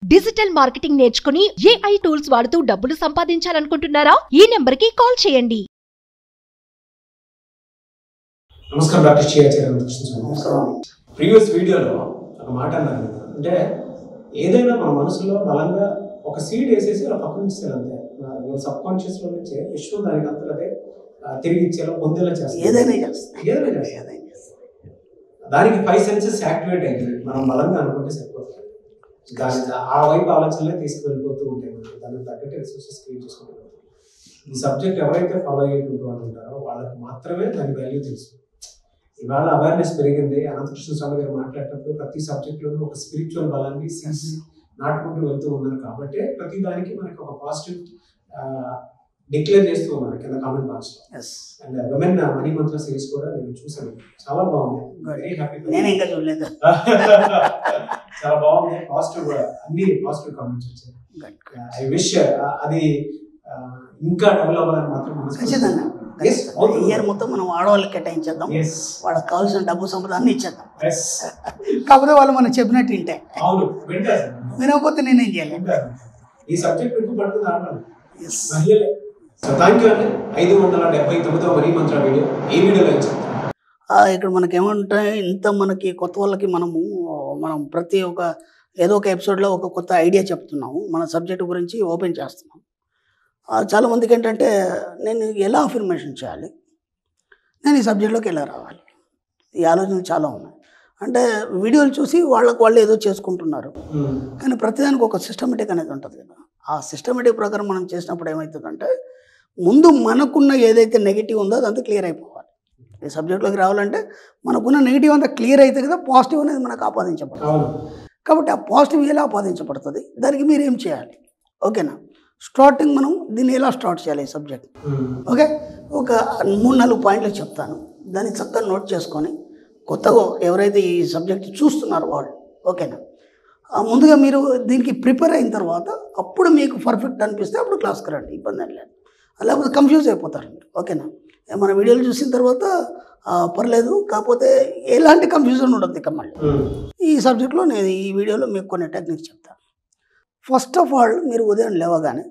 Digital marketing నేర్చుకుని AI tools వాడుతూ డబ్బులు సంపాదించాలనుకుంటున్నారా ఈ నెంబర్ కి కాల్ చేయండి నమస్కారం డాక్టర్ శ్రీయాచార్య ప్రీవియస్ వీడియోలో ఒక మాట అన్నారు కదా అంటే ఏదైనా మన మనసులో బలంగా ఒక సీడ్ వేసేసి అలా పక్కన ఉంచేస్తారు అంతే సబ్ కాన్షియస్ లో నుంచే విశ్వం దానికి అంతా అదే ఆ, తిరిగి ఇచ్చేలా పొందేలా చేస్తారు ఏదైనా చేస్తాయి ఏదైనా చేస్తారు ఏదైనా చేస్తాయి దానికి ఫైవ్ సెన్సెస్ యాక్టివేట్ అయింది మనం బలంగా అనుకుంటే సరిపోతుంది దాని ఆ వైపు ఆలోచనలే తీసుకువెళ్ళిపోతూ ఉంటాయి మనకి దానికి తగ్గట్టు రిసోర్సెస్ క్రియేట్ చేసుకుంటూ ఉంటాం. ఈ సబ్జెక్ట్ ఎవరైతే ఫాలో అయ్యేటువంటి వాళ్ళు ఉంటారో వాళ్ళకి మాత్రమే దాని వాల్యూ తెలుసు ఇవాళ అవేర్నెస్ పెరిగింది అనంతకృష్ణ స్వామి గారు మాట్లాడేటప్పుడు ప్రతి సబ్జెక్ట్లోనూ ఒక స్పిరిచువల్ బలాన్ని సీసి నాటుకుంటూ వెళ్తూ ఉన్నారు కాబట్టి ప్రతి దానికి మనకి ఒక పాజిటివ్ డిక్లేర్ చేస్తూ ఉన్నారు కింద కామెంట్ బాక్స్ లో S and women money Mantra series కూడా నేను చూసాను చాలా బాగుంది వెరీ హ్యాపీ నేను ఇంకా చూడలేదు చాలా బాగుంది పాజిటివ్ అన్ని పాజిటివ్ కామెంట్స్ వచ్చాయి ఐ విష్ అది ఆ, ఇంకా డెవలప్ అవ్వాలని మాత్రం ఖచ్చితంగా Yes, అవుతుంది. ఇయర్ మొత్తం మనం ఆడవాళ్ళకి కేటాయించేద్దాం ఎస్ వాళ్ళకి కావాల్సిన డబ్బు సంపద అన్ని ఇచ్చేద్దాం ఎస్ కాకపోతే వాళ్ళు మనం చెప్పినట్టు వింటే అవును వింటారు వినకపోతే నేనేం చేయలేను వింటారు ఈ సబ్జెక్ట్ ఎక్కువ పడుతుంది ఆడాలి ఎస్ మహిళలే సో థ్యాంక్ యూ అండి ఐదు వందల డెబ్బై తొమ్మిదవ మనీ మంత్ర వీడియో ఈ వీడియోలో ఏం చెప్తాను ఇక్కడ మనకి ఏమంటాయి ఇంత మనకి కొత్త వాళ్ళకి మనము మనం ప్రతి ఒక్క ఏదో ఒక ఎపిసోడ్లో ఒక కొత్త ఐడియా చెప్తున్నాము మన సబ్జెక్ట్ గురించి ఓపెన్ చేస్తున్నాం ఆ, చాలా మందికి ఏంటంటే నేను ఎలా అఫర్మేషన్ చేయాలి నేను ఈ సబ్జెక్ట్లోకి ఎలా రావాలి ఈ ఆలోచనలు చాలా ఉన్నాయి అంటే వీడియోలు చూసి వాళ్ళకు వాళ్ళు ఏదో చేసుకుంటున్నారు కానీ ప్రతిదానికి ఒక సిస్టమేటిక్ అనేది ఉంటుంది కదా ఆ సిస్టమేటిక్ ప్రకారం మనం చేసినప్పుడు ఏమవుతుందంటే ముందు మనకున్న ఏదైతే నెగిటివ్ ఉందో అదంతా క్లియర్ అయిపోవాలి ఈ సబ్జెక్ట్లోకి రావాలంటే మనకున్న నెగిటివ్ అంతా క్లియర్ అయితే కదా పాజిటివ్ అనేది మనకు ఆపాదించబడుతుంది అవును కాబట్టి ఆ పాజిటివ్ ఎలా ఆపాదించబడుతుంది దానికి మీరు ఏం చేయాలి ఓకేనా స్టార్టింగ్ మనం దీన్ని ఎలా స్టార్ట్ చేయాలి ఈ సబ్జెక్ట్ ఓకే ఒక మూడు నాలుగు పాయింట్లు చెప్తాను దాన్ని చక్కగా నోట్ చేసుకొని కొత్తగా ఎవరైతే ఈ సబ్జెక్ట్ చూస్తున్నారో వాళ్ళు ఓకేనా ఆ ముందుగా మీరు దీనికి ప్రిపేర్ అయిన తర్వాత అప్పుడు మీకు పర్ఫెక్ట్ అనిపిస్తే అప్పుడు క్లాస్కి రండి ఇబ్బంది ఏం లేదు లేకపోతే కన్ఫ్యూజ్ అయిపోతారు మీరు ఓకేనా మన వీడియోలు చూసిన తర్వాత ఆ, పర్లేదు కాకపోతే ఎలాంటి కన్ఫ్యూజన్ ఉండదు ఇక మళ్ళీ ఈ సబ్జెక్ట్లో నేను ఈ వీడియోలో మీకు కొన్ని టెక్నిక్స్ చెప్తాను ఫస్ట్ ఆఫ్ ఆల్ మీరు ఉదయం లేవగానే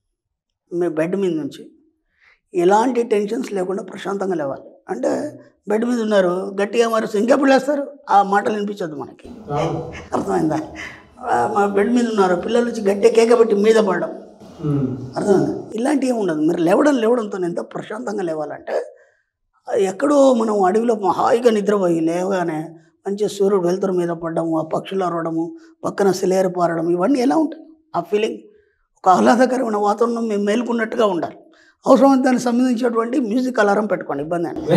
మీ బెడ్ మీద నుంచి ఎలాంటి టెన్షన్స్ లేకుండా ప్రశాంతంగా లేవాలి అంటే బెడ్ మీద ఉన్నారు గట్టిగా మరుస్తూ ఇంకెప్పుడు లేస్తారు ఆ మాటలు వినిపించద్దు మనకి అవును అర్థమైందా ఆ, మా బెడ్ మీద ఉన్నారు పిల్లలు వచ్చి గట్టి కేక పెట్టి మీద పడడం అర్థమైందా ఇలాంటివి ఏమి ఉండదు మీరు లేవడం లేవడంతో ఎంత ప్రశాంతంగా లేవాలంటే ఆ, ఎక్కడో మనం అడవిలో హాయిగా నిద్రపోయి లేవగానే మంచి సూర్యుడు వెలుతురు మీద పడడము ఆ పక్షులు అరవడము పక్కన సిలేరు పారడం ఇవన్నీ ఎలా ఉంటాయి ఆ ఫీలింగ్ ఒక ఆహ్లాదకరమైన వాతావరణం మేము మేలుకున్నట్టుగా ఉండాలి అవసరమైతే దానికి సంబంధించినటువంటి మ్యూజిక్ అలారం పెట్టుకోండి ఇబ్బంది అని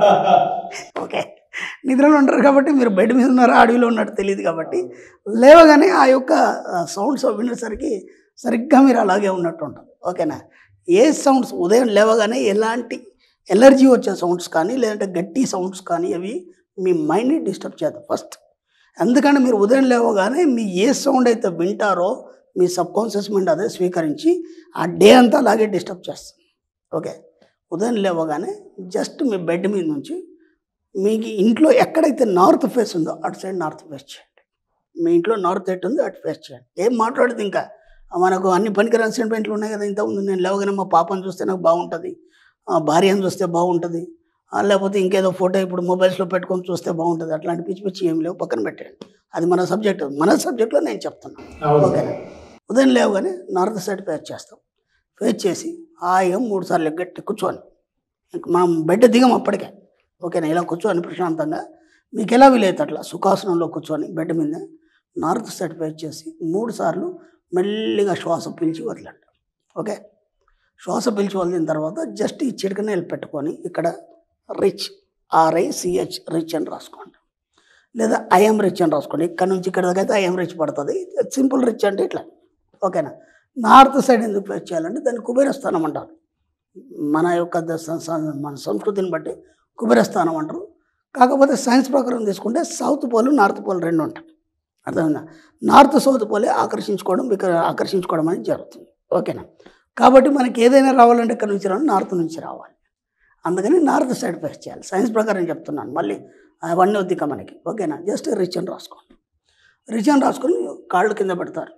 ఓకే నిద్రలో ఉంటారు కాబట్టి మీరు బెడ్ మీద ఉన్నారా అడవిలో ఉన్నట్టు తెలియదు కాబట్టి లేవగానే ఆ యొక్క సౌండ్స్ వినేసరికి సరిగ్గా మీరు అలాగే ఉన్నట్టు ఉంటుంది ఓకేనా ఏ సౌండ్స్ ఉదయం లేవగానే ఎలాంటి ఎలర్జీ వచ్చే సౌండ్స్ కానీ లేదంటే గట్టి సౌండ్స్ కానీ అవి మీ మైండ్ని డిస్టర్బ్ చేద్దాం ఫస్ట్ ఎందుకంటే మీరు ఉదయం లేవగానే మీ ఏ సౌండ్ అయితే వింటారో మీ సబ్ కాన్షియస్ మైండ్ అదే స్వీకరించి ఆ డే అంతా అలాగే డిస్టర్బ్ చేస్తుంది ఓకే ఉదయం లేవగానే జస్ట్ మీ బెడ్ మీద నుంచి మీకు ఇంట్లో ఎక్కడైతే నార్త్ ఫేస్ ఉందో అటు సైడ్ నార్త్ ఫేస్ చేయండి మీ ఇంట్లో నార్త్ ఎట్ ఉందో అటు ఫేస్ చేయండి ఏం మాట్లాడదు ఇంకా మనకు అన్ని పనికిరాని సెంటిమెంట్లు ఉన్నాయి కదా ఇంతకుముందు నేను లేవగానే మా పాపను చూస్తే నాకు బాగుంటుంది ఆ భార్యను చూస్తే బాగుంటుంది ఆ లేకపోతే ఇంకేదో ఫోటో ఇప్పుడు మొబైల్స్లో పెట్టుకొని చూస్తే బాగుంటుంది అట్లాంటి పిచ్చి పిచ్చి ఏం లేవు పక్కన పెట్టండి అది మన సబ్జెక్ట్ మన సబ్జెక్ట్లో నేను చెప్తున్నాను అవును ఓకేనా ఉదయం లేవగానే నార్త్ సైడ్ ఫేస్ చేస్తాం ఫేస్ చేసి హాయిగా మూడు సార్లు గట్టి కూర్చోని ఇంక మనం బెడ్ దిగం అప్పటికే ఓకేనా ఇలా కూర్చొని ప్రశాంతంగా మీకు ఎలా వీలైతే అట్లా సుఖాసనంలో కూర్చొని బెడ్ మీద నార్త్ సైడ్ ఫేస్ చేసి మూడు సార్లు మెల్లిగా శ్వాస పీల్చి వదలండి ఓకే శ్వాస పీల్చి వదిలిన తర్వాత జస్ట్ ఈ చిటికనేలు పెట్టుకొని ఇక్కడ రిచ్ ఆర్ఐ సిహెచ్ రిచ్ అని రాసుకోండి లేదా ఐఎం రిచ్ అని రాసుకోండి ఇక్కడ నుంచి ఇక్కడ దాకా అయితే ఐఎం రిచ్ పడుతుంది సింపుల్ రిచ్ అంటే ఇట్లా ఓకేనా నార్త్ సైడ్ ఎందుకు ఫేస్ చేయాలంటే దాన్ని కుబేరస్థానం అంటారు మన యొక్క ద- స- స- మన సంస్కృతిని బట్టి కుబేరస్థానం అంటారు కాకపోతే సైన్స్ ప్రకారం తీసుకుంటే సౌత్ పోల్ నార్త్ పోల్ రెండు ఉంటాయి అర్థమైందా నార్త్ సౌత్ పోలే ఆకర్షించుకోవడం ఇక్కడ ఆకర్షించుకోవడం అనేది జరుగుతుంది ఓకేనా కాబట్టి మనకి ఏదైనా రావాలంటే ఇక్కడ నుంచి రావాలి నార్త్ నుంచి రావాలి అందుకని నార్త్ సైడ్ ఫేస్ చేయాలి సైన్స్ ప్రకారం చెప్తున్నాను మళ్ళీ అవన్నీ వద్దిక మనకి ఓకేనా జస్ట్ రిచ్ అని రాసుకోండి రిచ్ అని రాసుకొని కాళ్ళు కింద పెడతారు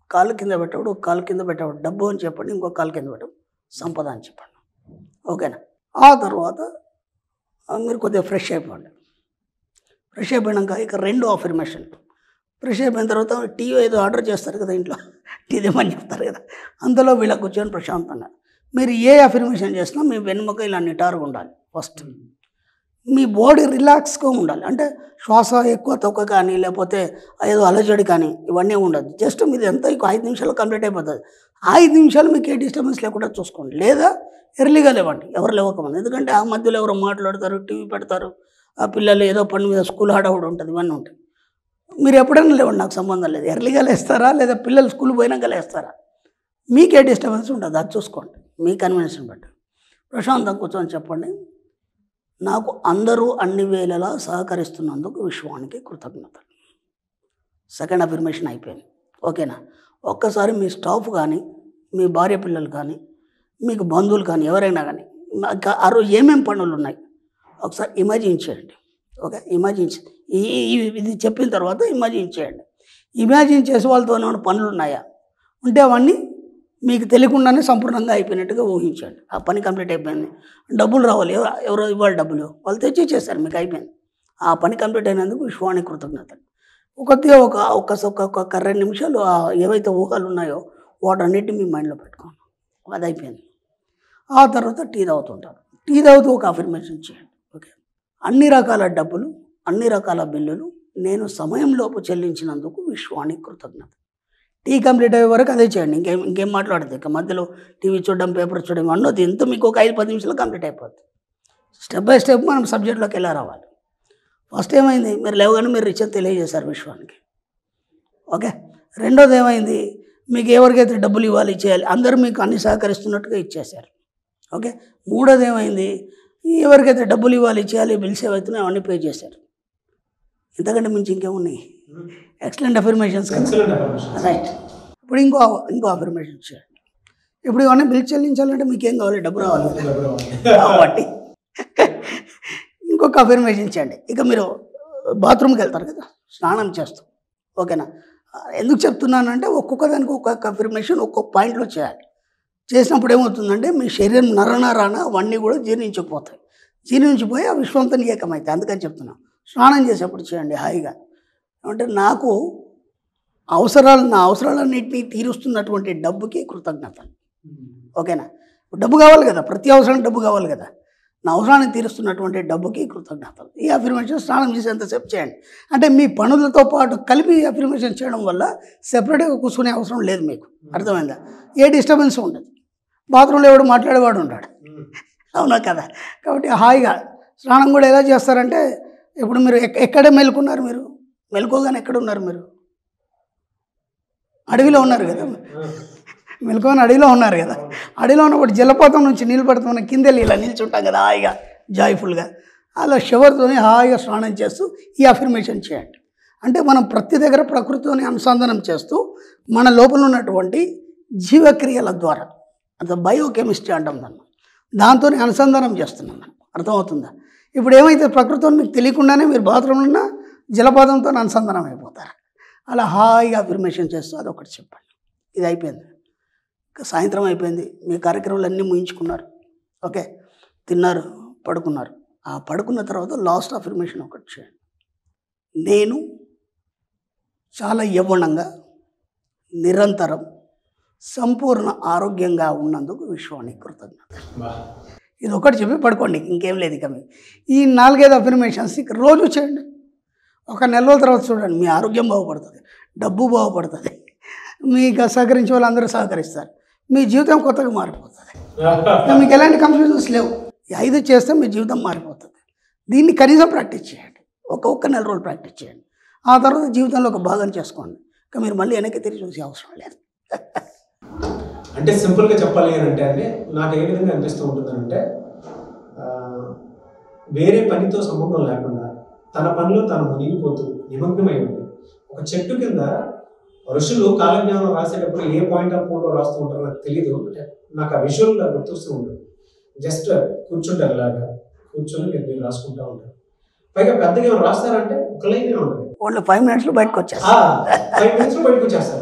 కాలు కింద పెట్టాడు ఒక కాలు కింద పెట్టాడు డబ్బు అని చెప్పండి ఇంకో కాలు కింద పెట్టాడు సంపద అని చెప్పండి ఓకేనా ఆ తర్వాత ఆ, మీరు కొద్దిగా ఫ్రెష్ అయిపోండి ఫ్రెష్ అయిపోయినాక ఇక రెండు అఫర్మేషన్ ఫ్రెష్ అయిపోయిన తర్వాత టీ ఏదో ఆర్డర్ చేస్తారు కదా ఇంట్లో టీ దేమని చెప్తారు కదా అందులో వీళ్ళ కూర్చొని ప్రశాంతంగా మీరు ఏ అఫర్మేషన్ చేసినా మీ వెన్నుముక ఇలా నిటారుగా ఉండాలి ఫస్ట్ మీ బాడీ రిలాక్స్గా ఉండాలి అంటే శ్వాస ఎక్కువ తక్కువ కానీ లేకపోతే ఏదో అలజడి కానీ ఇవన్నీ ఉండదు జస్ట్ మీది ఎంత ఇంకో ఐదు నిమిషాలు కంప్లీట్ అయిపోతుంది ఐదు నిమిషాలు మీకు ఏ డిస్టర్బెన్స్ లేకుండా చూసుకోండి లేదా ఎర్లీగా లేవండి ఎవరు లేవకమంది ఎందుకంటే ఆ మధ్యలో ఎవరో మాట్లాడతారు టీవీ పెడతారు ఆ పిల్లలు ఏదో పని మీద స్కూల్ హడావుడు ఉంటుంది ఇవన్నీ ఉంటాయి మీరు ఎప్పుడైనా లేవండి నాకు సంబంధం లేదు ఎర్లీగా లేస్తారా లేదా పిల్లలు స్కూల్ పోయినాక లేస్తారా మీకే డిస్టర్బెన్స్ ఉంటుంది అది చూసుకోండి మీ కన్వెన్షన్ బట్టి ప్రశాంతం కూర్చొని చెప్పండి నాకు అందరూ అన్ని వేళలా సహకరిస్తున్నందుకు విశ్వానికి కృతజ్ఞతలు సెకండ్ అఫర్మేషన్ అయిపోయింది ఓకేనా ఒక్కసారి మీ స్టాఫ్ కానీ మీ భార్య పిల్లలు కానీ మీకు బంధువులు కానీ ఎవరైనా కానీ ఇంకా ఆ రోజు ఏమేమి పనులు ఉన్నాయి ఒకసారి ఇమాజిన్ చేయండి ఓకే ఇమాజిన్ చే- ఈ ఈ- ఇది చెప్పిన తర్వాత ఇమాజిన్ చేయండి ఇమాజిన్ చేసే వాళ్ళతో ఏమైనా పనులు ఉన్నాయా ఉంటే అవన్నీ మీకు తెలియకుండానే సంపూర్ణంగా అయిపోయినట్టుగా ఊహించండి ఆ పని కంప్లీట్ అయిపోయింది డబ్బులు రావాలి ఎవరు ఎవరో ఇవ్వాలి డబ్బులు వాళ్ళు తెచ్చి ఇచ్చేస్తారు మీకు అయిపోయింది ఆ పని కంప్లీట్ అయినందుకు విశ్వానికి కృతజ్ఞతలు కొద్దిగా ఒక ఒక ఒక ఒక రెండు నిమిషాలు ఆ ఏవైతే ఊహలు ఉన్నాయో వాటన్నిటిని మీ మైండ్లో పెట్టుకోండి అది అయిపోయింది ఆ తర్వాత టీ తాగుతుంటారు టీ తాగుతూ ఒక అఫర్మేషన్ చేయండి ఓకే అన్ని రకాల డబ్బులు అన్ని రకాల బిల్లులు నేను సమయంలోపు చెల్లించినందుకు విశ్వానికి కృతజ్ఞత టీ కంప్లీట్ అయ్యే వరకు అదే చేయండి ఇంకేం ఇంకేం మాట్లాడదు ఇక మధ్యలో టీవీ చూడడం పేపర్ చూడడం అన్నది ఎంత మీకు ఒక ఐదు పది నిమిషాలు కంప్లీట్ అయిపోద్ది స్టెప్ బై స్టెప్ మనం సబ్జెక్ట్లోకి ఎలా రావాలి ఫస్ట్ ఏమైంది మీరు లేవగానే మీరు రిచర్ తెలియజేశారు విశ్వానికి ఓకే రెండోది ఏమైంది మీకు ఎవరికైతే డబ్బులు ఇవ్వాలి చేయాలి అందరూ మీకు అన్ని సహకరిస్తున్నట్టుగా ఇచ్చేశారు ఓకే మూడోది ఏమైంది ఎవరికైతే డబ్బులు ఇవ్వాలి చేయాలి బిల్స్ ఏవైతున్నాయో అవన్నీ పే చేశారు ఇంతకంటే మించి ఇంకేమున్నాయి ఎక్సలెంట్ అఫర్మేషన్స్ కదా ఎక్సలెంట్ అఫర్మేషన్ రైట్ ఇప్పుడు ఇంకో ఇంకో అఫర్మేషన్ చేయండి ఇప్పుడు ఇవన్నీ బిల్ చెల్లించాలంటే మీకు ఏం కావాలి డబ్బు రావాలి కాబట్టి ఇంకొక అఫర్మేషన్ చేయండి ఇక మీరు బాత్రూమ్కి వెళ్తారు కదా స్నానం చేస్తూ ఓకేనా ఎందుకు చెప్తున్నానంటే ఒక్కొక్క దానికి ఒక్కొక్క అఫర్మేషన్ ఒక్కొక్క పాయింట్లో చేయాలి చేసినప్పుడు ఏమవుతుందంటే మీ శరీరం నరనరాన అవన్నీ కూడా జీర్ణించుకుపోతాయి జీర్ణించిపోయి ఆ విశ్వంతో ఏకమవుతాయి అందుకని చెప్తున్నాను స్నానం చేసేప్పుడు చేయండి హాయిగా అంటే నాకు అవసరాలు నా అవసరాలన్నింటినీ తీరుస్తున్నటువంటి డబ్బుకి కృతజ్ఞతలు ఓకేనా డబ్బు కావాలి కదా ప్రతి అవసరానికి డబ్బు కావాలి కదా నా అవసరాన్ని తీరుస్తున్నటువంటి డబ్బుకి కృతజ్ఞతలు ఈ అఫర్మేషన్ స్నానం చేసేంతసేపు చేయండి అంటే మీ పనులతో పాటు కలిపి అఫర్మేషన్ చేయడం వల్ల సెపరేట్గా కూర్చునే అవసరం లేదు మీకు అర్థమైందా ఏ డిస్టర్బెన్స్ ఉండదు బాత్రూంలో ఎవడు మాట్లాడేవాడు ఉంటాడు అవునా కదా కాబట్టి హాయిగా స్నానం కూడా ఎలా చేస్తారంటే ఇప్పుడు మీరు ఎక్- ఎక్కడ మెలుకున్నారు మీరు మెలుకోగానే ఎక్కడ ఉన్నారు మీరు అడవిలో ఉన్నారు కదా మెలుకొని అడవిలో ఉన్నారు కదా అడవిలో ఉన్నప్పుడు జలపాతం నుంచి నీళ్ళు పడుతున్న కింద వెళ్ళి ఇలా నిల్చుంటాం కదా హాయిగా జాయ్ఫుల్గా అలా షవర్తోని హాయిగా స్నానం చేస్తూ ఈ అఫర్మేషన్ చేయండి అంటే మనం ప్రతి దగ్గర ప్రకృతితోని అనుసంధానం చేస్తూ మన లోపల ఉన్నటువంటి జీవక్రియల ద్వారా అంత బయోకెమిస్ట్రీ అంటాం దాన్ని దాంతో అనుసంధానం చేస్తున్నాం మనం అర్థమవుతుందా ఇప్పుడు ఏమైతే ప్రకృతితో మీకు తెలియకుండానే మీరు బాత్రూంలో ఉన్న జలపాతంతో అనుసంధానం అయిపోతారు అలా హాయిగా అఫర్మేషన్ చేస్తూ అదొకటి చెప్పండి ఇది అయిపోయింది ఇంకా సాయంత్రం అయిపోయింది మీ కార్యక్రమాలు అన్నీ ముగించుకున్నారు ఓకే తిన్నారు పడుకున్నారు ఆ పడుకున్న తర్వాత లాస్ట్ అఫర్మేషన్ ఒకటి చేయండి నేను చాలా యవ్వనంగా నిరంతరం సంపూర్ణ ఆరోగ్యంగా ఉన్నందుకు విశ్వానికి కృతజ్ఞత ఇది ఒకటి చెప్పి పడుకోండి ఇంకేం లేదు ఇక మీకు ఈ నాలుగైదు అఫర్మేషన్స్ ఇక రోజు చేయండి ఒక నెల రోజుల తర్వాత చూడండి మీ ఆరోగ్యం బాగుపడుతుంది డబ్బు బాగుపడుతుంది మీకు సహకరించే వాళ్ళందరూ సహకరిస్తారు మీ జీవితం కొత్తగా మారిపోతుంది ఇక మీకు ఎలాంటి కన్ఫ్యూజన్స్ లేవు ఈ ఐదు చేస్తే మీ జీవితం మారిపోతుంది దీన్ని కనీసం ప్రాక్టీస్ చేయండి ఒక ఒక్క నెల రోజులు ప్రాక్టీస్ చేయండి ఆ తర్వాత జీవితంలో ఒక భాగం చేసుకోండి ఇక మీరు మళ్ళీ వెనక్కి తిరిగి చూసే అవసరం లేదు అంటే సింపుల్గా చెప్పాలి అని అంటే అండి నాకు ఏ విధంగా అనిపిస్తూ ఉంటుందంటే ఆ, వేరే పనితో సంబంధం లేకుండా తన పనిలో తాను మునిగిపోతూ నిమగ్నమై ఉంది ఒక చెట్టు కింద ఋషులు కాలజ్ఞానం రాసేటప్పుడు ఏ పాయింట్ ఆఫ్ వ్యూలో రాస్తూ ఉంటారో నాకు తెలియదు అంటే నాకు ఆ విజువల్ గుర్తొస్తూ ఉంటుంది జస్ట్ కూర్చుంటారు ఇలాగా కూర్చొని మీరు మీరు రాసుకుంటూ ఉంటారు పైగా పెద్దగా ఏమైనా రాస్తారంటే ఒక లైనే ఉంటుంది ఓన్లీ ఫైవ్ మినిట్స్లో బయటకు వచ్చేస్తారు ఫైవ్ మినిట్స్ బయటకు వచ్చేస్తారు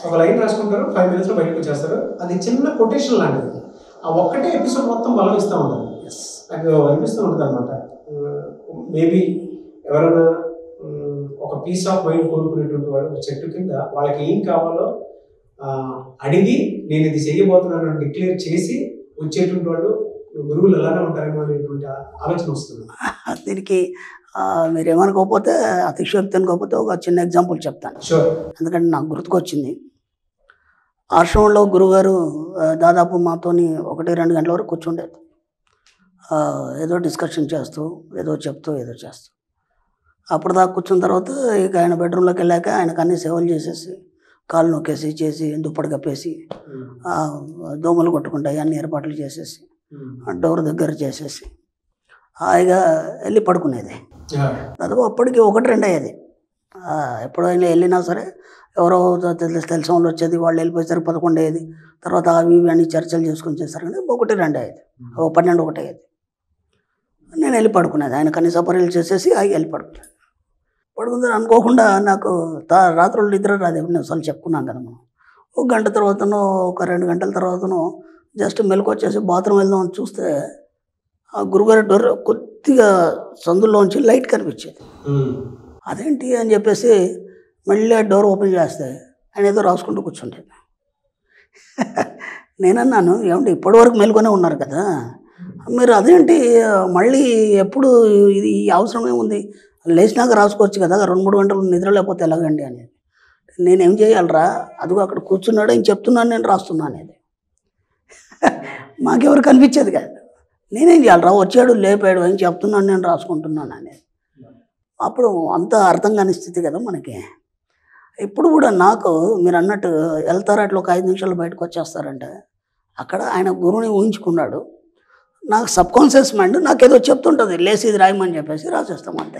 ఒక లైన్ రాసుకుంటారు ఫైవ్ మినిట్స్లో బయటకు వచ్చేస్తారు అది చిన్న కొటేషన్ లాంటిది ఆ ఒక్కటే ఎపిసోడ్ మొత్తం బలం ఇస్తూ ఉంటుంది ఎస్ నాకు అనిపిస్తూ ఉంటుంది అనమాట మేబీ ఎవరైనా ఉమ్, ఒక పీస్ ఆఫ్ మైండ్ కోరుకునేటువంటి వాడు ఒక చెట్టు కింద వాళ్ళకి ఏం కావాలో ఆ, అడిగి నేను ఇది చేయబోతున్నాను అని డిక్లేర్ చేసి వచ్చేటువంటి వాళ్ళు గురువులు ఎలానే ఉంటారేమో అనేటువంటి ఆ- ఆలోచన వస్తుంది దీనికి ఆ, మీరు ఏమనుకోకపోతే అతిశయోక్తి అనుకోకపోతే ఒక చిన్న ఎగ్జాంపుల్ చెప్తాను షూర్ ఎందుకంటే నాకు గుర్తుకొచ్చింది ఆశ్రమంలో గురుగారు ఆ, దాదాపు మాతోని ఒకటి రెండు గంటల వరకు కూర్చుండేది ఆ, ఏదో డిస్కషన్ చేస్తూ ఏదో చెప్తూ ఏదో చేస్తూ అప్పుడు దాకా కూర్చున్న తర్వాత ఇక ఆయన బెడ్రూమ్లోకి వెళ్ళాక ఆయనకు అన్ని సేవలు చేసేసి కాళ్ళు నొక్కేసి చేసి దుప్పటి కప్పేసి ఆ, దోమలు కొట్టుకుంటాయి అన్ని ఏర్పాట్లు చేసేసి ఆ డోర్ దగ్గర చేసేసి హాయిగా వెళ్ళి పడుకునేది దాదాపు అప్పటికి ఒకటి రెండు అయ్యేది ఆ, ఎప్పుడైనా వెళ్ళినా సరే ఎవరో తెలి- తెలిసిన వాళ్ళు వచ్చేది వాళ్ళు వెళ్ళిపోయేసరికి పదకొండు అయ్యేది తర్వాత అవి ఇవి అన్ని చర్చలు చేసుకొని చేస్తారు కానీ ఒకటి రెండు అయ్యేది ఒక పన్నెండు ఒకటి అయ్యేది నేను వెళ్ళి పడుకునేది ఆయన కనీస పర్యలు చేసేసి అవి వెళ్ళి పడుకునేది పడుకుందని అనుకోకుండా నాకు తా రాత్రులు నిద్ర రాదు ఎన్ని అసలు చెప్పుకున్నాం కదా మనం ఒక గంట తర్వాతనో ఒక రెండు గంటల తర్వాతనో జస్ట్ మెలకు వచ్చేసి బాత్రూమ్ వెళ్దాం అని చూస్తే ఆ గురుగారి డోర్ కొద్దిగా సందులోంచి లైట్ కనిపించేది అదేంటి అని చెప్పేసి మళ్ళీ ఆ డోర్ ఓపెన్ చేస్తే ఆయన ఏదో రాసుకుంటూ కూర్చుంటాడు నేనన్నాను ఏమంటే ఇప్పటివరకు మెలుకొనే ఉన్నారు కదా మీరు అదేంటి మళ్ళీ ఎప్పుడు ఇది ఈ అవసరమే ఉంది లేచినాక రాసుకోవచ్చు కదా రెండు మూడు గంటలు నిద్ర లేకపోతే ఎలాగండి అనేది నేనేం చేయాలరా అదిగో అక్కడ కూర్చున్నాడు అని చెప్తున్నాను నేను రాస్తున్నాను అనేది మాకెవరు కనిపించేది కాదు నేనేం చేయాలరా వచ్చాడు లేపాడు అని చెప్తున్నాను నేను రాసుకుంటున్నాను అనేది అప్పుడు అంత అర్థం కాని స్థితి కదా మనకి ఇప్పుడు కూడా నాకు మీరు అన్నట్టు వెళ్తారు అట్లా ఒక ఐదు నిమిషాలు బయటకు వచ్చేస్తారంటే అక్కడ ఆయన గురువుని ఊహించుకున్నాడు నాకు సబ్ కాన్షియస్ మైండ్ నాకు ఏదో చెప్తుంటుంది లేసి ఇది రాయమని చెప్పేసి రాసేస్తాం అంతే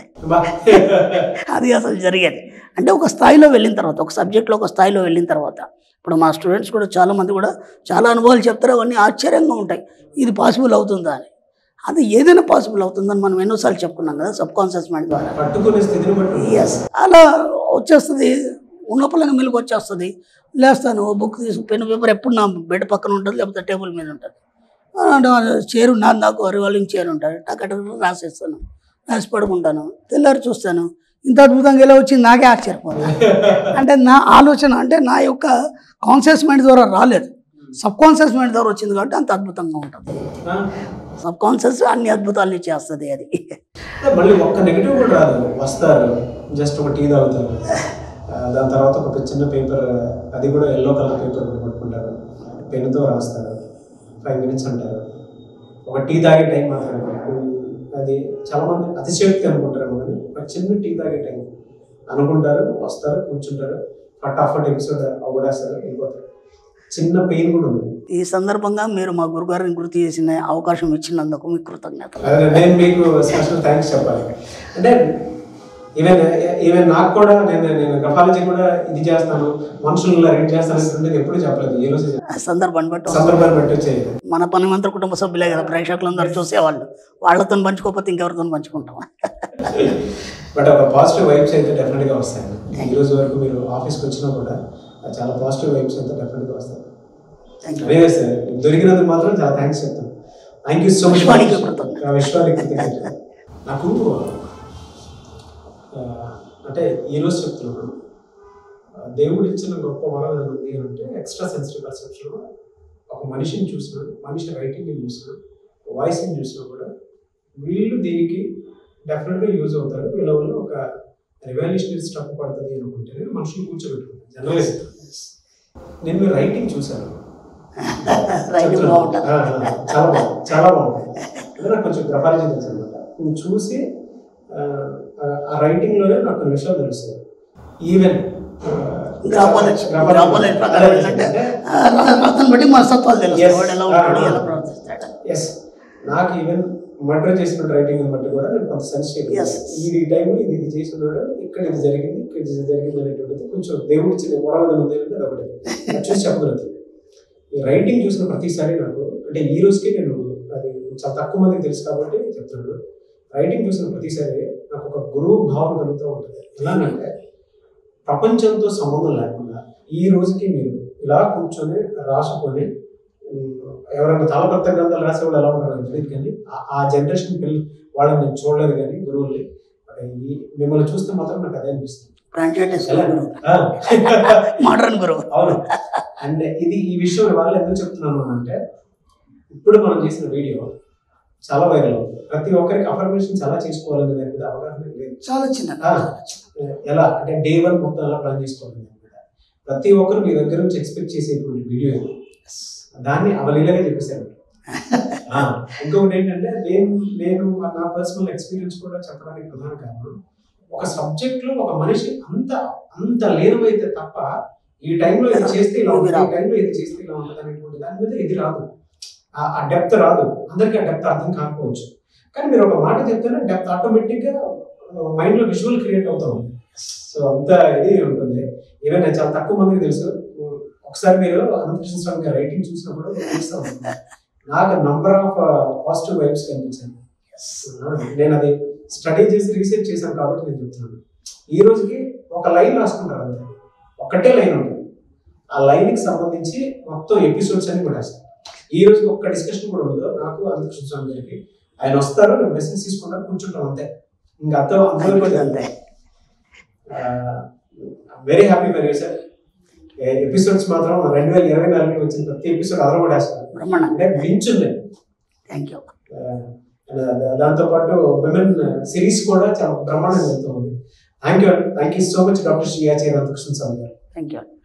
అది అసలు జరిగేది అంటే ఒక స్థాయిలో వెళ్ళిన తర్వాత ఒక సబ్జెక్ట్లో ఒక స్థాయిలో వెళ్ళిన తర్వాత ఇప్పుడు మా స్టూడెంట్స్ కూడా చాలామంది కూడా చాలా అనుభవాలు చెప్తారు అవన్నీ ఆశ్చర్యంగా ఉంటాయి ఇది పాసిబుల్ అవుతుందా అని అది ఏదైనా పాసిబుల్ అవుతుందని మనం ఎన్నోసార్లు చెప్పుకున్నాం కదా సబ్ కాన్షియస్ మైండ్ ద్వారా పట్టుకునే స్థితిని బట్టి ఎస్ అలా వచ్చేస్తుంది ఉన్న పలంగా మెలకు వచ్చేస్తుంది లేస్తాను ఓ బుక్ తీసి పెన్ పేపర్ ఎప్పుడు నా బెడ్ పక్కన ఉంటుంది లేకపోతే టేబుల్ మీద ఉంటుంది చేరు నా నాకు రివాల్వింగ్ చైర్ ఉంటుంది టక్కట రాసేస్తాను రాసి పడుకుంటాను తెల్లారి చూస్తాను ఇంత అద్భుతంగా ఎలా వచ్చింది నాకే ఆశ్చర్యపోతాను అంటే నా ఆలోచన అంటే నా యొక్క కాన్షియస్ మైండ్ ద్వారా రాలేదు సబ్ కాన్షియస్ మైండ్ ద్వారా వచ్చింది కాబట్టి అంత అద్భుతంగా ఉంటుంది ఆ? సబ్ కాన్షియస్ అన్ని అద్భుతాలని చేస్తుంది అది అంటే మళ్ళీ ఒక్క నెగిటివ్ కూడా రాదు వస్తారు జస్ట్ ఒక టీ తాగుతారు ఆ, దాని తర్వాత ఒక చిన్న పేపర్ అది కూడా ఎల్లో కలర్ పేపర్ ఒకటి పట్టుకుంటారు పెన్నుతో రాస్తారు ఫైవ్ మినిట్స్ అంటారు ఒక టీ తాగే టైం మాత్రం అది చాలా మంది అతిశయోక్తి అనుకుంటారు కానీ ఒక చిన్న టీ తాగే టైం అనుకుంటారు వస్తారు కూర్చుంటారు ఫటాఫట్ ఎపిసోడ్ అవగడేస్తారు వెళ్ళిపోతారు చిన్న పెయిన్ కూడా ఉంది ఈ సందర్భంగా మీరు మా గురుగారిని గుర్తు చేసిన అవకాశం ఇచ్చినందుకు మీకు కృతజ్ఞతలు అదే నేను మీకు స్పెషల్ థ్యాంక్స్ చెప్పాలి అంటే ఈవెన్ ఈవెన్ నాకు కూడా నేను నేను గ్రఫాలజీ కూడా ఇది చేస్తాను మనుషులను రీడ్ చేస్తాను అనేది ఎప్పుడు చెప్పలేదు ఈ రోజు ఆ సందర్భాన్ని బట్టి సందర్భాన్ని బట్టి వచ్చేది మన పని మంత్ర కుటుంబ సభ్యులే కదా ప్రేక్షకులందరూ చూసేవాళ్ళు వాళ్ళతో పంచుకోకపోతే ఇంకెవరితో పంచుకుంటాం బట్ ఒక పాజిటివ్ వైబ్స్ అయితే డెఫినెట్గా వస్తాయి ఈ రోజు వరకు మీరు ఆఫీస్కి వచ్చినా కూడా ఆ చాలా పాజిటివ్ వైబ్స్ అయితే డెఫినెట్గా వస్తాయి థ్యాంక్ యూ అదే సార్ దొరికినందుకు మాత్రం చాలా థ్యాంక్స్ చెప్తాను థ్యాంక్ యూ సో మచ్ విశ్వానికి కృతజ్ఞత. విశ్వానికి కృతజ్ఞత. నాకు ఆ, అంటే ఈరోజు చెప్తున్నాను ఆ, దేవుడు ఇచ్చిన గొప్ప వరం ఏమైనా ఉంది అని అంటే ఎక్స్ట్రా సెన్సిటివ్ పర్సెప్షన్ ఒక మనిషిని చూసిన మనిషి రైటింగ్ని చూసిన వాయిస్ని చూసినా కూడా వీళ్ళు దీనికి డెఫినెట్గా యూజ్ అవుతారు వీళ్ళ వల్ల ఒక రివాల్యూషనరీ స్టఫ్ పడుతుంది అనుకుంటేనే మనుషులు కూర్చోబెట్టుకుంటారు జర్నలిస్ట్ నేను మీ రైటింగ్ చూశాను రైట్ బాగుంటుంది ఆ, ఆ, చాలా బాగుంది చాలా బాగుంది అంటే నాకు కొంచెం గ్రఫాలజీ తెలుసు అనమాట నేను చూసి ఆ, ఆ రైటింగ్ లోనే నాకు కొన్ని విషయాలు తెలుస్తాయి ఈవెన్ గ్రాపాలజీ గ్రాపాలజీ ప్రకారం ఏంటంటే ఆ, రా- రాతను బట్టి మనస్తత్వాలు తెలుస్తాయి Yes. వాడు ఎలా ఉంటాడు ఆ, ఆ. ఎలా ప్రవర్తిస్తాడు ఎస్ నాకు ఈవెన్ మర్డర్ చేసిన రైటింగ్ బట్టి కూడా నేను కొంత సెన్స్ Yes. ఇది ఈ టైం ఇది ఇది చేస్తున్నాడు ఇక్కడ ఇది జరిగింది ఇక్కడ ఇది జరిగింది అనేటువంటిది కొంచెం దేవుడి ఇచ్చిన వరవదన ఉంది అంటే అది ఒకటి అది చూసి చెప్పగలుగుతుంది ఈ రైటింగ్ చూసిన ప్రతిసారి నాకు అంటే ఈ రోజుకి నేను అది చాలా తక్కువ మందికి తెలుసు కాబట్టి చెప్తున్నాను రైటింగ్ చూసిన ప్రతిసారి నాకు ఒక గురువు భావన కలుగుతూ ఉంటుంది ఎలానంటే ప్రపంచంతో సంబంధం లేకుండా ఈ రోజుకి మీరు ఇలా కూర్చొని రాసుకొని ఉమ్, ఎవరైనా తాళపత్ర గ్రంథాలు రాసేవాళ్ళు ఎలా ఉంటారో నాకు తెలియదు కానీ ఆ- ఆ జనరేషన్ పిల్లలు వాళ్ళని నేను చూడలేదు కానీ గురువుల్ని బట్ ఈ మిమ్మల్ని చూస్తే మాత్రం నాకు అదే అనిపిస్తుంది గ్రాడ్యుయేట్ ఎలా? గురువు ఆ. మోడర్న్ గురువు అవును అండ్ ఇది ఈ విషయం వాళ్ళు ఎందుకు చెప్తున్నాను అంటే ఇప్పుడు మనం చేసిన వీడియో చాలా వైరల్ అవుతుంది ప్రతి ఒక్కరికి అఫర్మేషన్స్ ఎలా చేసుకోవాలనే దాని మీద అవగాహన లేదు చాలా చిన్న ఆ, ఎలా అంటే డే వన్ మొత్తం ఎలా ప్లాన్ చేసుకోవాలి దాని మీద. ప్రతి ఒక్కరు మీ దగ్గర నుంచి ఎక్స్పెక్ట్ చేసేటువంటి వీడియో ఇది దాన్ని అవలీలగా చెప్పేశారు ఆ, ఇంకొకటి ఏంటంటే నేను నేను నా పర్సనల్ ఎక్స్పీరియన్స్ కూడా చెప్పడానికి ప్రధాన కారణం ఒక సబ్జెక్ట్ లో ఒక మనిషి అంత అంత లేనవైతే తప్ప ఈ టైంలో ఇది చేస్తే ఇలా ఉంటుంది ఈ టైంలో ఇది చేస్తే ఇలా ఉంటుంది అనేటువంటి దాని మీద ఇది రాదు ఆ- ఆ డెప్త్ రాదు అందరికీ ఆ డెప్త్ అర్థం కాకపోవచ్చు కానీ మీరు ఒక మాట చెప్తేనే డెప్త్ ఆటోమేటిక్ గా మైండ్ లో విజువల్ క్రియేట్ అవుతా ఉంది సో అంత ఇది ఉంటుంది ఈవెన్ నేను చాలా తక్కువ మందికి తెలుసు ఒకసారి మీరు అనంతకృష్ణ స్వామి గారి రైటింగ్ చూసినప్పుడు తెలుస్తా ఉంటుంది. నాకు నంబర్ ఆఫ్ పాజిటివ్ వైబ్స్ కనిపించాను నేను అది స్టడీ చేసి రీసెర్చ్ చేశాను కాబట్టి నేను చెప్తున్నాను ఈ రోజుకి ఒక లైన్ రాసుకుంటారు అంతే ఒకటే లైన్ ఉంటుంది ఆ లైన్ కి సంబంధించి మొత్తం ఎపిసోడ్స్ అన్ని కూడా వేస్తాను ఈ రోజు ఒక్క డిస్కషన్ కూడా ఉండదు నాకు అనంతకృష్ణ స్వామి గారికి ఆయన వస్తారు నేను మెసేజ్ తీసుకుంటాను కూర్చుంటాం అంతే ఇంకా అంత అయిపోయింది అంతే very happy for you sir episodes మాత్రం రెండు వేల ఇరవై నాలుగులో వచ్చిన ప్రతి ఎపిసోడ్ అదర్ కూడా వేస్తాను బ్రహ్మాండం అంటే మించుంది థ్యాంక్ యూ దాంతో పాటు విమెన్ సిరీస్ కూడా చాలా బ్రహ్మాండంగా వెళ్తూ ఉంది thank you thank you so much doctor Shri Acharya Ramakrishna Swami garu thank you